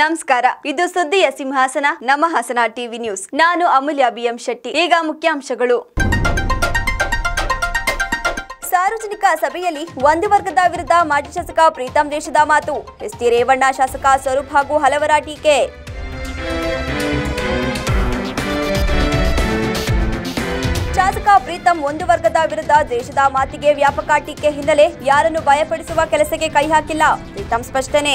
ನಮಸ್ಕಾರ ಇದು ಸುದ್ದಿಯ ಸಿಂಹಾಸನ ನಮ್ಮ ಹಾಸನ ಟಿವಿ ನ್ಯೂಸ್ ನಾನು ಅಮೂಲ್ಯ ಬಿಎಂ ಶೆಟ್ಟಿ ಈಗ ಮುಖ್ಯಾಂಶಗಳು ಸಾರ್ವಜನಿಕ ಸಭೆಯಲ್ಲಿ ಒಂದು ವರ್ಗದ ವಿರುದ್ಧ ಮಾಜಿ ಶಾಸಕ ಪ್ರೀತಂ ದೇಶದ ಮಾತು ಎಸ್ಟಿ ರೇವಣ್ಣ ಶಾಸಕ ಸ್ವರೂಪ್ ಹಾಗೂ ಹಲವರ ಟೀಕೆ ಶಾಸಕ ಪ್ರೀತಂ ಒಂದು ವರ್ಗದ ವಿರುದ್ಧ ದೇಶದ ಮಾತಿಗೆ ವ್ಯಾಪಕ ಟೀಕೆ ಹಿನ್ನೆಲೆ ಯಾರನ್ನು ಭಯಪಡಿಸುವ ಕೆಲಸಕ್ಕೆ ಕೈ ಹಾಕಿಲ್ಲ ಪ್ರೀತಂ ಸ್ಪಷ್ಟನೆ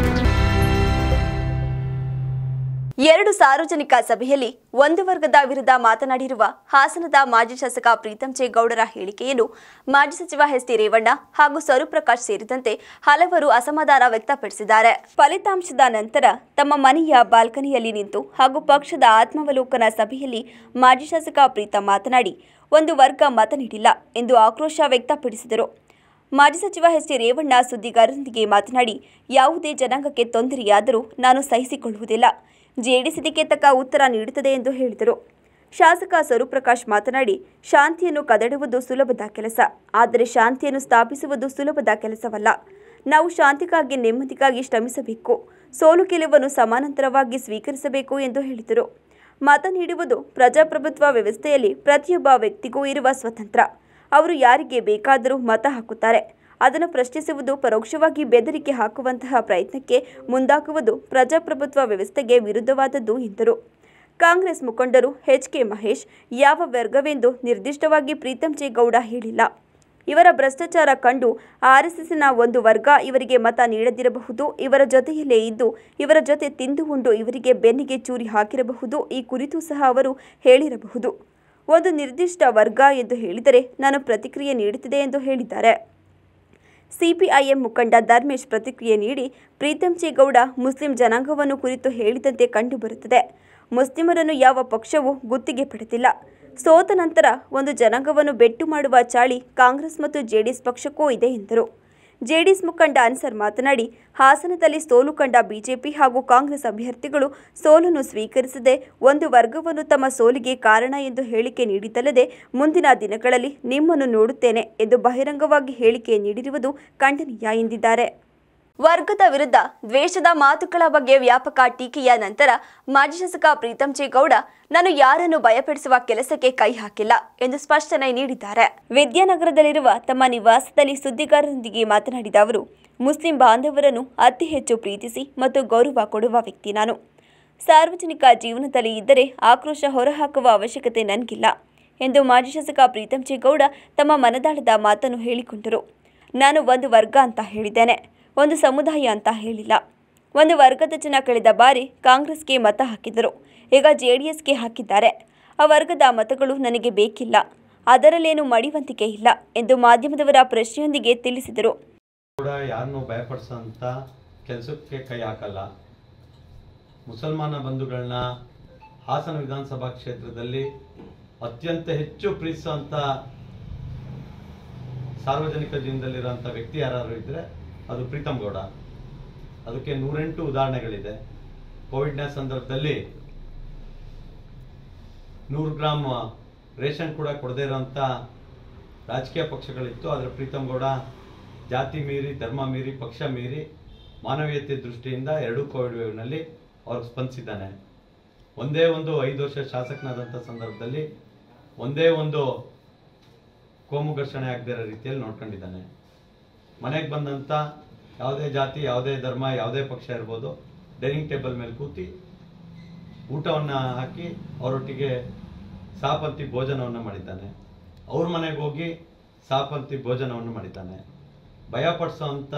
ಎರಡು ಸಾರ್ವಜನಿಕ ಸಭೆಯಲ್ಲಿ ಒಂದು ವರ್ಗದ ವಿರುದ್ಧ ಮಾತನಾಡಿರುವ ಹಾಸನದ ಮಾಜಿ ಶಾಸಕ ಪ್ರೀತಂ ಜೆ ಗೌಡರ ಹೇಳಿಕೆಯನ್ನು ಮಾಜಿ ಸಚಿವ ಎಸ್ ಟಿ ರೇವಣ್ಣ ಹಾಗೂ ಸ್ವರೂಪ್ ಪ್ರಕಾಶ್ ಸೇರಿದಂತೆ ಹಲವರು ಅಸಮಾಧಾನ ವ್ಯಕ್ತಪಡಿಸಿದ್ದಾರೆ ಫಲಿತಾಂಶದ ನಂತರ ತಮ್ಮ ಮನೆಯ ಬಾಲ್ಕನಿಯಲ್ಲಿ ನಿಂತು ಹಾಗೂ ಪಕ್ಷದ ಆತ್ಮಾವಲೋಕನ ಸಭೆಯಲ್ಲಿ ಮಾಜಿ ಶಾಸಕ ಪ್ರೀತಂ ಮಾತನಾಡಿ ಒಂದು ವರ್ಗ ಮತ ನೀಡಿಲ್ಲ ಎಂದು ಆಕ್ರೋಶ ವ್ಯಕ್ತಪಡಿಸಿದರು ಮಾಜಿ ಸಚಿವ ಎಸ್ ಟಿ ರೇವಣ್ಣ ಸುದ್ದಿಗಾರರೊಂದಿಗೆ ಮಾತನಾಡಿ ಯಾವುದೇ ಜನಾಂಗಕ್ಕೆ ತೊಂದರೆಯಾದರೂ ನಾನು ಸಹಿಸಿಕೊಳ್ಳುವುದಿಲ್ಲ ಜೆಡಿಎಸ್ ಇದಕ್ಕೆ ತಕ್ಕ ಉತ್ತರ ನೀಡುತ್ತದೆ ಎಂದು ಹೇಳಿದರು ಶಾಸಕ ಸ್ವರೂಪ್ ಪ್ರಕಾಶ್ ಮಾತನಾಡಿ ಶಾಂತಿಯನ್ನು ಕದಡುವುದು ಸುಲಭದ ಕೆಲಸ ಆದರೆ ಶಾಂತಿಯನ್ನು ಸ್ಥಾಪಿಸುವುದು ಸುಲಭದ ಕೆಲಸವಲ್ಲ ನಾವು ಶಾಂತಿಗಾಗಿ ನೆಮ್ಮದಿಗಾಗಿ ಶ್ರಮಿಸಬೇಕು ಸೋಲು ಗೆಲುವನ್ನು ಸಮಾನಾಂತರವಾಗಿ ಸ್ವೀಕರಿಸಬೇಕು ಎಂದು ಹೇಳಿದರು ಮತ ನೀಡುವುದು ಪ್ರಜಾಪ್ರಭುತ್ವ ವ್ಯವಸ್ಥೆಯಲ್ಲಿ ಪ್ರತಿಯೊಬ್ಬ ವ್ಯಕ್ತಿಗೂ ಇರುವ ಸ್ವತಂತ್ರ ಅವರು ಯಾರಿಗೆ ಬೇಕಾದರೂ ಮತ ಹಾಕುತ್ತಾರೆ ಅದನ್ನು ಪ್ರಶ್ನಿಸುವುದು ಪರೋಕ್ಷವಾಗಿ ಬೆದರಿಕೆ ಹಾಕುವಂತಹ ಪ್ರಯತ್ನಕ್ಕೆ ಮುಂದಾಗುವುದು ಪ್ರಜಾಪ್ರಭುತ್ವ ವ್ಯವಸ್ಥೆಗೆ ವಿರುದ್ಧವಾದದ್ದು ಎಂದರು ಕಾಂಗ್ರೆಸ್ ಮುಖಂಡರು ಎಚ್ ಕೆ ಮಹೇಶ್ ಯಾವ ವರ್ಗವೆಂದು ನಿರ್ದಿಷ್ಟವಾಗಿ ಪ್ರೀತಂ ಜೆ ಗೌಡ ಹೇಳಿಲ್ಲ ಇವರ ಭ್ರಷ್ಟಾಚಾರ ಕಂಡು ಆರ್ಎಸ್ಎಸ್ನ ಒಂದು ವರ್ಗ ಇವರಿಗೆ ಮತ ನೀಡದಿರಬಹುದು ಇವರ ಜೊತೆಯಲ್ಲೇ ಇದ್ದು ಇವರ ಜೊತೆ ತಿಂದು ಉಂಡು ಇವರಿಗೆ ಬೆನ್ನಿಗೆ ಚೂರಿ ಹಾಕಿರಬಹುದು ಈ ಕುರಿತು ಸಹ ಅವರು ಹೇಳಿರಬಹುದು ಒಂದು ನಿರ್ದಿಷ್ಟ ವರ್ಗ ಎಂದು ಹೇಳಿದರೆ ನಾನು ಪ್ರತಿಕ್ರಿಯೆ ನೀಡುತ್ತಿದೆ ಎಂದು ಹೇಳಿದ್ದಾರೆ ಸಿಪಿಐಎಂ ಮುಖಂಡ ಧರ್ಮೇಶ್ ಪ್ರತಿಕ್ರಿಯೆ ನೀಡಿ ಪ್ರೀತಂ ಗೌಡ ಮುಸ್ಲಿಂ ಜನಾಂಗವನ್ನು ಕುರಿತು ಹೇಳಿದಂತೆ ಕಂಡುಬರುತ್ತದೆ ಮುಸ್ಲಿಮರನ್ನು ಯಾವ ಪಕ್ಷವೂ ಗುತ್ತಿಗೆ ಪಡೆದಿಲ್ಲ ಸೋತ ನಂತರ ಒಂದು ಜನಾಂಗವನ್ನು ಬೆಟ್ಟು ಮಾಡುವ ಚಾಳಿ ಕಾಂಗ್ರೆಸ್ ಮತ್ತು ಜೆಡಿಎಸ್ ಪಕ್ಷಕ್ಕೂ ಇದೆ ಎಂದರು ಜೆಡಿಎಸ್ ಮುಖಂಡ ಅನ್ಸರ್ ಮಾತನಾಡಿ ಹಾಸನದಲ್ಲಿ ಸೋಲು ಕಂಡ ಬಿಜೆಪಿ ಹಾಗೂ ಕಾಂಗ್ರೆಸ್ ಅಭ್ಯರ್ಥಿಗಳು ಸೋಲನ್ನು ಸ್ವೀಕರಿಸದೆ ಒಂದು ವರ್ಗವನ್ನು ತಮ್ಮ ಸೋಲಿಗೆ ಕಾರಣ ಎಂದು ಹೇಳಿಕೆ ನೀಡಿದ್ದಲ್ಲದೆ ಮುಂದಿನ ದಿನಗಳಲ್ಲಿ ನಿಮ್ಮನ್ನು ನೋಡುತ್ತೇನೆ ಎಂದು ಬಹಿರಂಗವಾಗಿ ಹೇಳಿಕೆ ನೀಡಿರುವುದು ಖಂಡನೀಯ ಎಂದಿದ್ದಾರೆ ವರ್ಗದ ವಿರುದ್ಧ ದ್ವೇಷದ ಮಾತುಗಳ ಬಗ್ಗೆ ವ್ಯಾಪಕ ಟೀಕೆಯ ನಂತರ ಮಾಜಿ ಶಾಸಕ ಪ್ರೀತಂ ಜೆ ಗೌಡ ನಾನು ಯಾರನ್ನು ಭಯಪಡಿಸುವ ಕೆಲಸಕ್ಕೆ ಕೈ ಹಾಕಿಲ್ಲ ಎಂದು ಸ್ಪಷ್ಟನೆ ನೀಡಿದ್ದಾರೆ ವಿದ್ಯಾನಗರದಲ್ಲಿರುವ ತಮ್ಮ ನಿವಾಸದಲ್ಲಿ ಸುದ್ದಿಗಾರರೊಂದಿಗೆ ಮಾತನಾಡಿದ ಅವರು ಮುಸ್ಲಿಂ ಬಾಂಧವರನ್ನು ಅತಿ ಹೆಚ್ಚು ಪ್ರೀತಿಸಿ ಮತ್ತು ಗೌರವ ಕೊಡುವ ವ್ಯಕ್ತಿ ನಾನು ಸಾರ್ವಜನಿಕ ಜೀವನದಲ್ಲಿ ಇದ್ದರೆ ಆಕ್ರೋಶ ಹೊರಹಾಕುವ ಅವಶ್ಯಕತೆ ನನಗಿಲ್ಲ ಎಂದು ಮಾಜಿ ಶಾಸಕ ಪ್ರೀತಂ ಜೆ ಗೌಡ ತಮ್ಮ ಮನದಾಳದ ಮಾತನ್ನು ಹೇಳಿಕೊಂಡರು ನಾನು ಒಂದು ವರ್ಗ ಅಂತ ಹೇಳಿದ್ದೇನೆ ಒಂದು ಸಮುದಾಯ ಅಂತ ಹೇಳಿಲ್ಲ ಒಂದು ವರ್ಗದ ಜನ ಕಳೆದ ಬಾರಿ ಕಾಂಗ್ರೆಸ್ಗೆ ಮತ ಹಾಕಿದರು ಈಗ ಜೆಡಿಎಸ್ಗೆ ಹಾಕಿದ್ದಾರೆ ಆ ವರ್ಗದ ಮತಗಳು ನನಗೆ ಬೇಕಿಲ್ಲ ಅದರಲ್ಲೇನು ಮಡಿವಂತಿಕೆ ಇಲ್ಲ ಎಂದು ಮಾಧ್ಯಮದವರ ಪ್ರಶ್ನೆಯೊಂದಿಗೆ ತಿಳಿಸಿದರು ಕೂಡ ಯಾರನ್ನೂ ಭಯಪಡಿಸೋಂಥ ಕೆಲಸಕ್ಕೆ ಕೈ ಹಾಕಲ್ಲ ಮುಸಲ್ಮಾನ ಬಂಧುಗಳನ್ನ ಹಾಸನ ವಿಧಾನಸಭಾ ಕ್ಷೇತ್ರದಲ್ಲಿ ಅತ್ಯಂತ ಹೆಚ್ಚು ಪ್ರೀತಿಸುವಂಥ ಸಾರ್ವಜನಿಕ ಜೀವನದಲ್ಲಿರುವಂಥ ವ್ಯಕ್ತಿ ಯಾರು ಇದ್ದರೆ ಅದು ಪ್ರೀತಮ್ ಗೌಡ ಅದಕ್ಕೆ ನೂರೆಂಟು ಉದಾಹರಣೆಗಳಿದೆ ಕೋವಿಡ್ನ ಸಂದರ್ಭದಲ್ಲಿ ನೂರು ಗ್ರಾಮ್ ರೇಷನ್ ಕೂಡ ಕೊಡದೇ ಇರೋಂಥ ರಾಜಕೀಯ ಪಕ್ಷಗಳಿತ್ತು ಆದರೆ ಪ್ರೀತಮ್ ಗೌಡ ಜಾತಿ ಮೀರಿ ಧರ್ಮ ಮೀರಿ ಪಕ್ಷ ಮೀರಿ ಮಾನವೀಯತೆ ದೃಷ್ಟಿಯಿಂದ ಎರಡೂ ಕೋವಿಡ್ ವೇವ್ನಲ್ಲಿ ಅವ್ರಿಗೆ ಸ್ಪಂದಿಸಿದ್ದಾನೆ ಒಂದೇ ಒಂದು ಐದು ವರ್ಷ ಶಾಸಕನಾದಂಥ ಸಂದರ್ಭದಲ್ಲಿ ಒಂದೇ ಒಂದು ಕೋಮು ಘರ್ಷಣೆ ಆಗದೇ ಇರೋ ರೀತಿಯಲ್ಲಿ ನೋಡ್ಕೊಂಡಿದ್ದಾನೆ ಮನೆಗೆ ಬಂದಂಥ ಯಾವುದೇ ಜಾತಿ ಯಾವುದೇ ಧರ್ಮ ಯಾವುದೇ ಪಕ್ಷ ಇರ್ಬೋದು ಡೈನಿಂಗ್ ಟೇಬಲ್ ಮೇಲೆ ಕೂತಿ ಊಟವನ್ನು ಹಾಕಿ ಅವರೊಟ್ಟಿಗೆ ಸಾಪಂತಿ ಭೋಜನವನ್ನು ಮಾಡಿದ್ದಾನೆ ಅವ್ರ ಮನೆಗೆ ಹೋಗಿ ಸಾಪಂತಿ ಭೋಜನವನ್ನು ಮಾಡಿದ್ದಾನೆ ಭಯಪಡಿಸೋಂಥ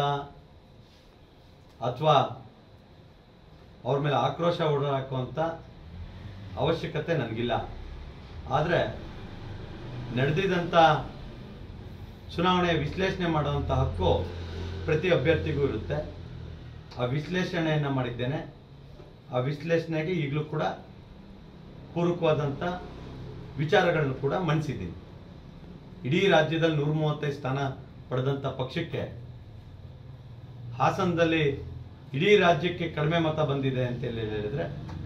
ಅಥವಾ ಅವ್ರ ಮೇಲೆ ಆಕ್ರೋಶ ಹೊರಹಾಕುವಂಥ ಅವಶ್ಯಕತೆ ನನಗಿಲ್ಲ ಆದರೆ ನಡೆದಿದ್ದಂಥ ಚುನಾವಣೆ ವಿಶ್ಲೇಷಣೆ ಮಾಡುವಂಥ ಹಕ್ಕು ಪ್ರತಿ ಅಭ್ಯರ್ಥಿಗೂ ಇರುತ್ತೆ ಆ ವಿಶ್ಲೇಷಣೆಯನ್ನು ಮಾಡಿದ್ದೇನೆ ಆ ವಿಶ್ಲೇಷಣೆಗೆ ಈಗಲೂ ಕೂಡ ಪೂರಕವಾದಂಥ ವಿಚಾರಗಳನ್ನು ಕೂಡ ಮಂಡಿಸಿದ್ದೀನಿ ಇಡೀ ರಾಜ್ಯದಲ್ಲಿ ನೂರ ಮೂವತ್ತೈದು ಸ್ಥಾನ ಪಡೆದಂಥ ಪಕ್ಷಕ್ಕೆ ಹಾಸನದಲ್ಲಿ ಇಡೀ ರಾಜ್ಯಕ್ಕೆ ಕಡಿಮೆ ಮತ ಬಂದಿದೆ ಅಂತ ಹೇಳಿ ಹೇಳಿದ್ರೆ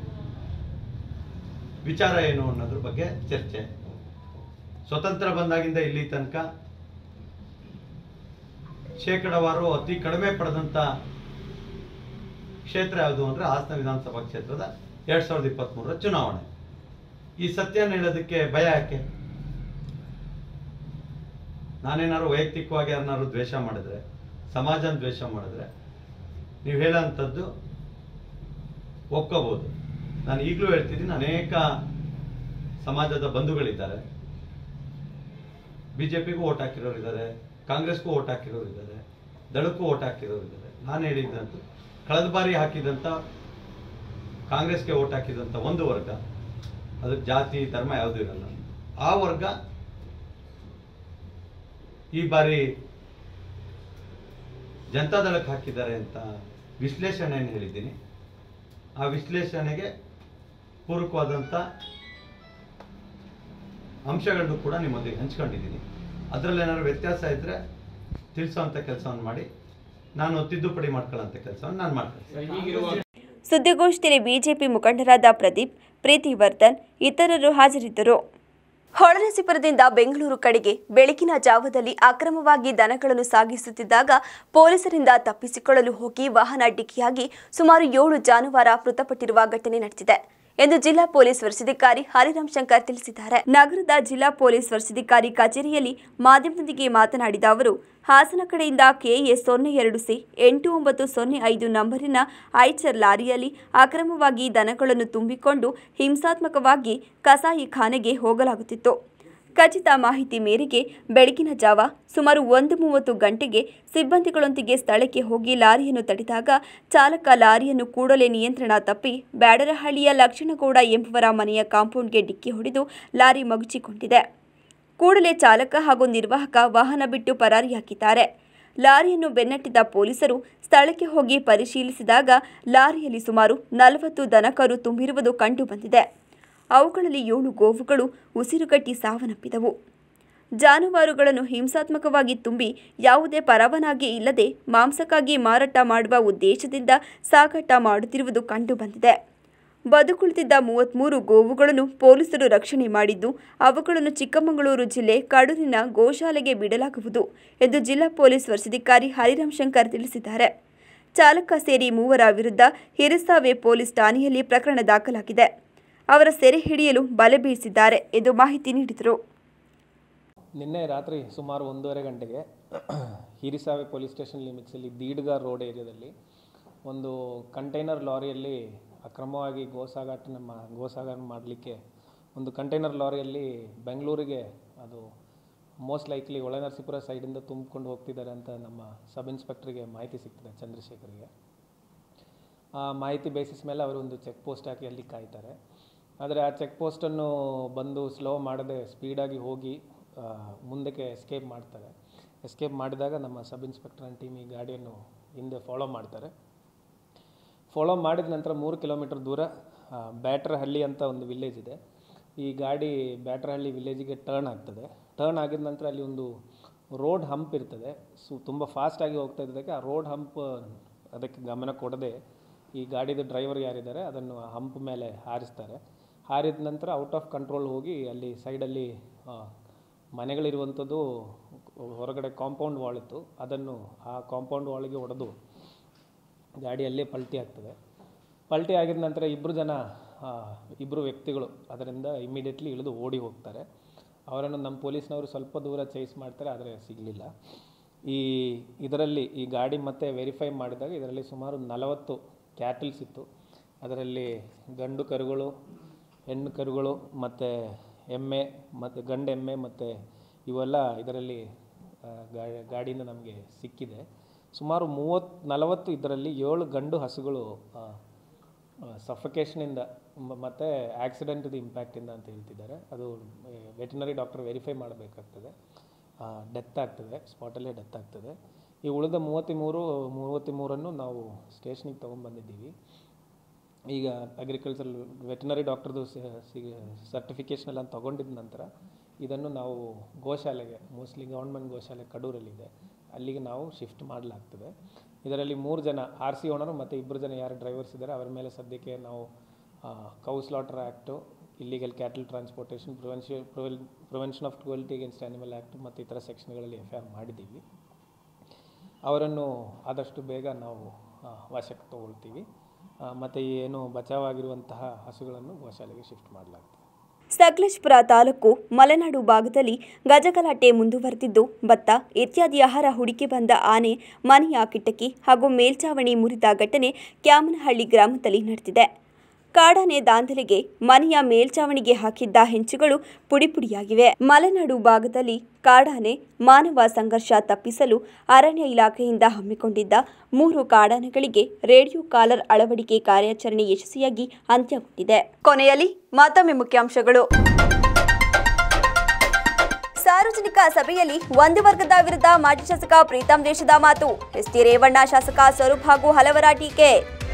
ವಿಚಾರ ಏನು ಅನ್ನೋದ್ರ ಬಗ್ಗೆ ಚರ್ಚೆ ಸ್ವತಂತ್ರ ಬಂದಾಗಿಂದ ಇಲ್ಲಿ ತನಕ ಶೇಕಡವಾರು ಅತಿ ಕಡಿಮೆ ಪಡೆದಂಥ ಕ್ಷೇತ್ರ ಯಾವುದು ಅಂದರೆ ಹಾಸನ ವಿಧಾನಸಭಾ ಕ್ಷೇತ್ರದ ಎರಡು ಸಾವಿರದ ಇಪ್ಪತ್ತ್ಮೂರರ ಚುನಾವಣೆ ಈ ಸತ್ಯನ ಹೇಳೋದಕ್ಕೆ ಭಯ ಯಾಕೆ ನಾನೇನಾದ್ರು ವೈಯಕ್ತಿಕವಾಗಿ ಯಾರನ್ನಾದ್ರು ದ್ವೇಷ ಮಾಡಿದ್ರೆ ಸಮಾಜನ ದ್ವೇಷ ಮಾಡಿದ್ರೆ ನೀವು ಹೇಳೋಂಥದ್ದು ಒಪ್ಕೋಬಹುದು ನಾನು ಈಗಲೂ ಹೇಳ್ತಿದ್ದೀನಿ ಅನೇಕ ಸಮಾಜದ ಬಂಧುಗಳಿದ್ದಾರೆ ಬಿಜೆಪಿಗೂ ಓಟ್ ಹಾಕಿರೋರು ಇದ್ದಾರೆ ಕಾಂಗ್ರೆಸ್ಗೂ ಓಟ್ ಹಾಕಿರೋರು ಇದ್ದಾರೆ ದಳಕ್ಕೂ ಓಟ್ ಹಾಕಿರೋರು ಇದ್ದಾರೆ ನಾನು ಹೇಳಿದ್ದಂತೂ ಕಳೆದ ಬಾರಿ ಹಾಕಿದಂಥ ಕಾಂಗ್ರೆಸ್ಗೆ ಓಟ್ ಹಾಕಿದಂಥ ಒಂದು ವರ್ಗ ಅದಕ್ಕೆ ಜಾತಿ ಧರ್ಮ ಯಾವುದೂ ಇರಲ್ಲ ಆ ವರ್ಗ ಈ ಬಾರಿ ಜನತಾದಳಕ್ಕೆ ಹಾಕಿದ್ದಾರೆ ಅಂತ ವಿಶ್ಲೇಷಣೆಯನ್ನು ಹೇಳಿದ್ದೀನಿ ಆ ವಿಶ್ಲೇಷಣೆಗೆ ಪೂರಕವಾದಂಥ ಅಂಶಗಳನ್ನು ಕೂಡ ನಿಮ್ಮೊಂದಿಗೆ ಹಂಚ್ಕೊಂಡಿದ್ದೀನಿ ಅದರಲ್ಲಿ ಏನಾದ್ರು ವ್ಯತ್ಯಾಸ ಇದ್ದರೆ ತಿಳಿಸೋವಂಥ ಕೆಲಸವನ್ನು ಮಾಡಿ ನಾನು ತಿದ್ದುಪಡಿ ಮಾಡ್ಕೊಳ್ಳೋಂಥ ಕೆಲಸವನ್ನು ನಾನು ಮಾಡ್ತೀನಿ ಸುದ್ದಿಗೋಷ್ಠಿಯಲ್ಲಿ ಬಿಜೆಪಿ ಮುಖಂಡರಾದ ಪ್ರದೀಪ್ ಪ್ರೀತಿವರ್ಧನ್ ಇತರರು ಹಾಜರಿದ್ದರು ಹೊಳನರಸೀಪುರದಿಂದ ಬೆಂಗಳೂರು ಕಡೆಗೆ ಬೆಳಗಿನ ಜಾವದಲ್ಲಿ ಅಕ್ರಮವಾಗಿ ದನಗಳನ್ನು ಸಾಗಿಸುತ್ತಿದ್ದಾಗ ಪೊಲೀಸರಿಂದ ತಪ್ಪಿಸಿಕೊಳ್ಳಲು ಹೋಗಿ ವಾಹನ ಡಿಕ್ಕಿಯಾಗಿ ಸುಮಾರು ಏಳು ಜಾನುವಾರು ಮೃತಪಟ್ಟಿರುವ ಘಟನೆ ನಡೆದಿದೆ ಎಂದು ಜಿಲ್ಲಾ ಪೊಲೀಸ್ ವರಿಷ್ಠಾಧಿಕಾರಿ ಹರಿರಾಮ್ ಶಂಕರ್ ತಿಳಿಸಿದ್ದಾರೆ ನಗರದ ಜಿಲ್ಲಾ ಪೊಲೀಸ್ ವರಿಷ್ಠಾಧಿಕಾರಿ ಕಚೇರಿಯಲ್ಲಿ ಮಾಧ್ಯಮದೊಂದಿಗೆ ಮಾತನಾಡಿದ ಅವರು ಹಾಸನ ಕಡೆಯಿಂದ ಕೆಎ ಸೊನ್ನೆ ಎರಡು ಸಿ ಎಂಟು ಒಂಬತ್ತು ಸೊನ್ನೆ ಐದು ನಂಬರಿನ ಐಚರ್ ಲಾರಿಯಲ್ಲಿ ಅಕ್ರಮವಾಗಿ ದನಗಳನ್ನು ತುಂಬಿಕೊಂಡು ಹಿಂಸಾತ್ಮಕವಾಗಿ ಕಸಾಯಿಖಾನೆಗೆ ಹೋಗಲಾಗುತ್ತಿತ್ತು ಖಚಿತ ಮಾಹಿತಿ ಮೇರೆಗೆ ಬೆಳಗಿನ ಜಾವ ಸುಮಾರು ಒಂದು ಮೂವತ್ತು ಗಂಟೆಗೆ ಸಿಬ್ಬಂದಿಗಳೊಂದಿಗೆ ಸ್ಥಳಕ್ಕೆ ಹೋಗಿ ಲಾರಿಯನ್ನು ತಡೆದಾಗ ಚಾಲಕ ಲಾರಿಯನ್ನು ಕೂಡಲೇ ನಿಯಂತ್ರಣ ತಪ್ಪಿ ಬ್ಯಾಡರಹಳ್ಳಿಯ ಲಕ್ಷ್ಮಣಗೌಡ ಎಂಬುವರ ಮನೆಯ ಕಾಂಪೌಂಡ್ಗೆ ಡಿಕ್ಕಿ ಹೊಡೆದು ಲಾರಿ ಮಗುಚಿಕೊಂಡಿದೆ ಕೂಡಲೇ ಚಾಲಕ ಹಾಗೂ ನಿರ್ವಾಹಕ ವಾಹನ ಬಿಟ್ಟು ಪರಾರಿಯಾಗಿದ್ದಾರೆ ಲಾರಿಯನ್ನು ಬೆನ್ನಟ್ಟಿದ ಪೊಲೀಸರು ಸ್ಥಳಕ್ಕೆ ಹೋಗಿ ಪರಿಶೀಲಿಸಿದಾಗ ಲಾರಿಯಲ್ಲಿ ಸುಮಾರು ನಲವತ್ತು ದನಕರು ತುಂಬಿರುವುದು ಕಂಡುಬಂದಿದೆ ಅವುಗಳಲ್ಲಿ ಏಳು ಗೋವುಗಳು ಉಸಿರುಗಟ್ಟಿ ಸಾವನ್ನಪ್ಪಿದವು ಜಾನುವಾರುಗಳನ್ನು ಹಿಂಸಾತ್ಮಕವಾಗಿ ತುಂಬಿ ಯಾವುದೇ ಪರವಾನಗಿ ಇಲ್ಲದೆ ಮಾಂಸಕ್ಕಾಗಿ ಮಾರಾಟ ಮಾಡುವ ಉದ್ದೇಶದಿಂದ ಸಾಗಾಟ ಮಾಡುತ್ತಿರುವುದು ಕಂಡುಬಂದಿದೆ ಬದುಕುಳಿದಿದ್ದ ಮೂವತ್ತ್ಮೂರು ಗೋವುಗಳನ್ನು ಪೊಲೀಸರು ರಕ್ಷಣೆ ಮಾಡಿದ್ದು ಅವುಗಳನ್ನು ಚಿಕ್ಕಮಗಳೂರು ಜಿಲ್ಲೆ ಕಡೂರಿನ ಗೋಶಾಲೆಗೆ ಬಿಡಲಾಗುವುದು ಎಂದು ಜಿಲ್ಲಾ ಪೊಲೀಸ್ ವರಿಷ್ಠಾಧಿಕಾರಿ ಹರಿರಾಮ್ ಶಂಕರ್ ತಿಳಿಸಿದ್ದಾರೆ ಚಾಲಕ ಸೇರಿ ಮೂವರ ವಿರುದ್ಧ ಹಿರಿಸಾವೆ ಪೊಲೀಸ್ ಠಾಣೆಯಲ್ಲಿ ಪ್ರಕರಣ ದಾಖಲಾಗಿದೆ ಅವರ ಸೆರೆ ಹಿಡಿಯಲು ಬಲೆ ಬೀಸಿದ್ದಾರೆ ಎಂದು ಮಾಹಿತಿ ನೀಡಿದರು ನಿನ್ನೆ ರಾತ್ರಿ ಸುಮಾರು ಒಂದೂವರೆ ಗಂಟೆಗೆ ಹಿರಿಸಾವೆ ಪೊಲೀಸ್ ಸ್ಟೇಷನ್ ಲಿಮಿಟ್ಸಲ್ಲಿ ದೀಡ್ಗ ರೋಡ್ ಏರಿಯಾದಲ್ಲಿ ಒಂದು ಕಂಟೈನರ್ ಲಾರಿಯಲ್ಲಿ ಅಕ್ರಮವಾಗಿ ಗೋಸಾಗಾಟ ನಮ್ಮ ಗೋಸಾಗಾಟ ಮಾಡಲಿಕ್ಕೆ ಒಂದು ಕಂಟೈನರ್ ಲಾರಿಯಲ್ಲಿ ಬೆಂಗಳೂರಿಗೆ ಅದು ಮೋಸ್ಟ್ ಲೈಕ್ಲಿ ಒಳನರಸೀಪುರ ಸೈಡಿಂದ ತುಂಬಿಕೊಂಡು ಹೋಗ್ತಿದ್ದಾರೆ ಅಂತ ನಮ್ಮ ಸಬ್ ಇನ್ಸ್ಪೆಕ್ಟ್ರಿಗೆ ಮಾಹಿತಿ ಸಿಗ್ತದೆ ಚಂದ್ರಶೇಖರ್ಗೆ ಆ ಮಾಹಿತಿ ಬೇಸಿಸ್ ಮೇಲೆ ಅವರು ಒಂದು ಚೆಕ್ ಪೋಸ್ಟ್ ಹಾಕಿ ಅಲ್ಲಿ ಕಾಯ್ತಾರೆ ಆದರೆ ಆ ಚೆಕ್ ಪೋಸ್ಟನ್ನು ಬಂದು ಸ್ಲೋ ಮಾಡದೆ ಸ್ಪೀಡಾಗಿ ಹೋಗಿ ಆ, ಮುಂದಕ್ಕೆ ಎಸ್ಕೇಪ್ ಮಾಡ್ತಾರೆ ಎಸ್ಕೇಪ್ ಮಾಡಿದಾಗ ನಮ್ಮ ಸಬ್ ಇನ್ಸ್ಪೆಕ್ಟರ್ ಆ್ಯಂಡ್ ಟೀಮ್ ಈ ಗಾಡಿಯನ್ನು ಹಿಂದೆ ಫಾಲೋ ಮಾಡ್ತಾರೆ ಫಾಲೋ ಮಾಡಿದ ನಂತರ ಮೂರು ಕಿಲೋಮೀಟರ್ ದೂರ ಆ, ಬ್ಯಾಟ್ರಹಳ್ಳಿ ಅಂತ ಒಂದು ವಿಲೇಜ್ ಇದೆ ಈ ಗಾಡಿ ಬ್ಯಾಟ್ರಹಳ್ಳಿ ವಿಲೇಜಿಗೆ ಟರ್ನ್ ಆಗ್ತದೆ ಟರ್ನ್ ಆಗಿದ ನಂತರ ಅಲ್ಲಿ ಒಂದು ರೋಡ್ ಹಂಪ್ ಇರ್ತದೆ ಸು ತುಂಬ ಫಾಸ್ಟಾಗಿ ಹೋಗ್ತಾ ಇದ್ದಕ್ಕೆ ಆ ರೋಡ್ ಹಂಪ್ ಅದಕ್ಕೆ ಗಮನ ಕೊಡದೆ ಈ ಗಾಡಿದ ಡ್ರೈವರ್ ಯಾರಿದ್ದಾರೆ ಅದನ್ನು ಆ ಹಂಪ್ ಮೇಲೆ ಹಾರಿಸ್ತಾರೆ ಹಾರಿದ ನಂತರ ಔಟ್ ಆಫ್ ಕಂಟ್ರೋಲ್ ಹೋಗಿ ಅಲ್ಲಿ ಸೈಡಲ್ಲಿ ಮನೆಗಳಿರುವಂಥದ್ದು ಹೊರಗಡೆ ಕಾಂಪೌಂಡ್ ವಾಲ್ ಇತ್ತು ಅದನ್ನು ಆ ಕಾಂಪೌಂಡ್ ವಾಲ್ಗೆ ಹೊಡೆದು ಗಾಡಿಯಲ್ಲೇ ಪಲ್ಟಿ ಆಗ್ತದೆ ಪಲ್ಟಿ ಆಗಿದ ನಂತರ ಇಬ್ಬರು ಜನ ಆ, ಇಬ್ಬರು ವ್ಯಕ್ತಿಗಳು ಅದರಿಂದ ಇಮಿಡಿಯೇಟ್ಲಿ ಇಳಿದು ಓಡಿ ಹೋಗ್ತಾರೆ ಅವರನ್ನು ನಮ್ಮ ಪೊಲೀಸ್ನವರು ಸ್ವಲ್ಪ ದೂರ ಚೇಸ್ ಮಾಡ್ತಾರೆ ಆದರೆ ಸಿಗಲಿಲ್ಲ ಈ ಇದರಲ್ಲಿ ಈ ಗಾಡಿ ಮತ್ತೆ ವೆರಿಫೈ ಮಾಡಿದಾಗ ಇದರಲ್ಲಿ ಸುಮಾರು ನಲವತ್ತು ಕ್ಯಾಟಲ್ಸ್ ಇತ್ತು ಅದರಲ್ಲಿ ಗಂಡು ಕರುಗಳು ಹೆಣ್ಣು ಕರುಗಳು ಮತ್ತು ಎಮ್ಮೆ ಮತ್ತು ಗಂಡು ಎಮ್ಮೆ ಮತ್ತು ಇವೆಲ್ಲ ಇದರಲ್ಲಿ ಆ, ಗಾ- ಗಾಡಿಯಿಂದ ನಮಗೆ ಸಿಕ್ಕಿದೆ ಸುಮಾರು ಮೂವತ್ತು ನಲವತ್ತು ಇದರಲ್ಲಿ ಏಳು ಗಂಡು ಹಸುಗಳು ಸಫಕೇಷನಿಂದ ಮತ್ತು ಆಕ್ಸಿಡೆಂಟ್ದು ಇಂಪ್ಯಾಕ್ಟಿಂದ ಅಂತ ಹೇಳ್ತಿದ್ದಾರೆ ಅದು ವೆಟನರಿ ಡಾಕ್ಟರ್ ವೆರಿಫೈ ಮಾಡಬೇಕಾಗ್ತದೆ ಡೆತ್ ಆಗ್ತದೆ ಸ್ಪಾಟಲ್ಲೇ ಡೆತ್ ಆಗ್ತದೆ ಈ ಉಳಿದ ಮೂವತ್ತ್ಮೂರು ಮೂವತ್ತ್ಮೂರನ್ನು ನಾವು ಸ್ಟೇಷನಿಗೆ ತೊಗೊಂಬಂದಿದ್ದೀವಿ ಈಗ ಅಗ್ರಿಕಲ್ಚರ್ ವೆಟನರಿ ಡಾಕ್ಟರ್ದು ಸರ್ಟಿಫಿಕೇಷನ್ ಎಲ್ಲ ತೊಗೊಂಡಿದ ನಂತರ ಇದನ್ನು ನಾವು ಗೋಶಾಲೆಗೆ ಮೋಸ್ಟ್ಲಿ ಗೌರ್ಮೆಂಟ್ ಗೋಶಾಲೆ ಕಡೂರಲ್ಲಿದೆ ಅಲ್ಲಿಗೆ ನಾವು ಶಿಫ್ಟ್ ಮಾಡಲಾಗ್ತದೆ ಇದರಲ್ಲಿ ಮೂರು ಜನ ಆರ್ ಸಿ ಓನರು ಮತ್ತು ಇಬ್ಬರು ಜನ ಯಾರು ಡ್ರೈವರ್ಸ್ ಇದ್ದಾರೆ ಅವರ ಮೇಲೆ ಸದ್ಯಕ್ಕೆ ನಾವು cow slaughter act illegal cattle transportation prevention ಪ್ರಿವೆಲ್ prevention of cruelty against animal act ಮತ್ತು ಇತರ ಸೆಕ್ಷನ್ಗಳಲ್ಲಿ ಎಫ್ ಐ ಆರ್ ಮಾಡಿದ್ದೀವಿ ಅವರನ್ನು ಆದಷ್ಟು ಬೇಗ ನಾವು ಆ, ವಶಕ್ಕೆ ತಗೊಳ್ತೀವಿ ಮತ್ತು ಏನು ಬಚಾವಾಗಿರುವಂತಹ ಹಸುಗಳನ್ನು ಗೋಶಾಲೆಗೆ ಶಿಫ್ಟ್ ಮಾಡಲಾಗ್ತದೆ ಸಕಲೇಶ್ಪುರ ತಾಲೂಕು ಮಲೆನಾಡು ಭಾಗದಲ್ಲಿ ಗಜಗಲಾಟೆ ಮುಂದುವರೆದಿದ್ದು ಭತ್ತ ಇತ್ಯಾದಿ ಆಹಾರ ಹುಡುಕಿ ಬಂದ ಆನೆ ಮನೆಯ ಕಿಟಕಿ ಹಾಗೂ ಮೇಲ್ಚಾವಣಿ ಮುರಿದ ಘಟನೆ ಕ್ಯಾಮನಹಳ್ಳಿ ಗ್ರಾಮದಲ್ಲಿ ನಡೆದಿದೆ ಕಾಡಾನೆ ದಾಂಧಲೆಗೆ ಮನೆಯ ಮೇಲ್ಚಾವಣಿಗೆ ಹಾಕಿದ್ದ ಹೆಂಚುಗಳು ಪುಡಿಪುಡಿಯಾಗಿವೆ ಮಲೆನಾಡು ಭಾಗದಲ್ಲಿ ಕಾಡಾನೆ ಮಾನವ ಸಂಘರ್ಷ ತಪ್ಪಿಸಲು ಅರಣ್ಯ ಇಲಾಖೆಯಿಂದ ಹಮ್ಮಿಕೊಂಡಿದ್ದ ಮೂರು ಕಾಡಾನೆಗಳಿಗೆ ರೇಡಿಯೋ ಕಾಲರ್ ಅಳವಡಿಕೆ ಕಾರ್ಯಾಚರಣೆ ಯಶಸ್ವಿಯಾಗಿ ಅಂತ್ಯಗೊಂಡಿದೆ ಕೊನೆಯಲ್ಲಿ ಮತ್ತೊಮ್ಮೆ ಮುಖ್ಯಾಂಶಗಳು ಸಾರ್ವಜನಿಕ ಸಭೆಯಲ್ಲಿ ಒಂದು ವರ್ಗದ ವಿರುದ್ಧ ಮಾಜಿ ಶಾಸಕ ಪ್ರೀತಂ ದೇಶದ ಮಾತು ಎಸ್ಟಿ ರೇವಣ್ಣ ಶಾಸಕ ಸ್ವರೂಪ್ ಹಾಗೂ ಹಲವರ ಟೀಕೆ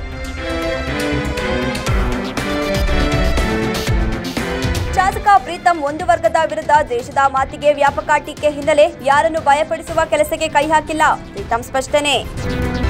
ಶಾಸಕ ಪ್ರೀತಂ ಒಂದು ವರ್ಗದ ವಿರುದ್ಧ ದೇಶದ ಮಾತಿಗೆ ವ್ಯಾಪಕ ಟೀಕೆ ಹಿನ್ನೆಲೆ ಯಾರನ್ನು ಭಯಪಡಿಸುವ ಕೆಲಸಕ್ಕೆ ಕೈ ಹಾಕಿಲ್ಲ ಪ್ರೀತಂ ಸ್ಪಷ್ಟನೆ